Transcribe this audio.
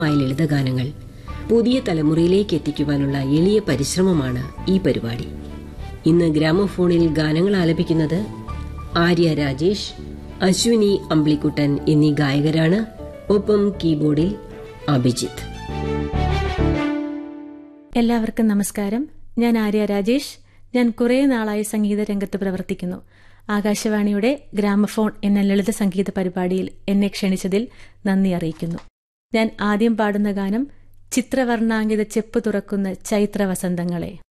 മായ ലളിതഗാനങ്ങൾ പുതിയ തലമുറയിലേക്ക് എത്തിക്കുവാനുള്ള എളിയ പരിശ്രമമാണ് ഈ പരിപാടി ഇന്ന് ഗ്രാമഫോണിൽ ഗാനങ്ങൾ ആലപിക്കുന്നത് ആര്യ രാജേഷ് അശ്വിനി അമ്പിളിക്കുട്ടൻ എന്നീ ഗായകരാണ് ഒപ്പം കീബോർഡിൽ അഭിജിത്ത് എല്ലാവർക്കും നമസ്കാരം ഞാൻ ആര്യ രാജേഷ് ഞാൻ കുറേ നാളായി സംഗീത രംഗത്ത് പ്രവർത്തിക്കുന്നു ആകാശവാണിയുടെ ഗ്രാമഫോൺ എന്ന ലളിത സംഗീത പരിപാടിയിൽ എന്നെ ക്ഷണിച്ചതിൽ നന്ദി അറിയിക്കുന്നു ഞാൻ ആദ്യം പാടുന്ന ഗാനം ചിത്രവർണ്ണാങ്കിത ചെപ്പ് തുറക്കുന്ന ചൈത്ര വസന്തങ്ങളെ